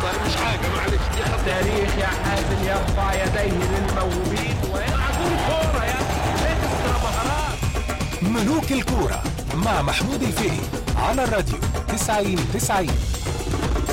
طيب مش حاجه معلش دي خطأ. التاريخ يا حازم يرفع يديه للموهوبين ويلعبون كورة يا أخي اكسترا مهارات ملوك الكورة مع محمود الفقي على الراديو 90 90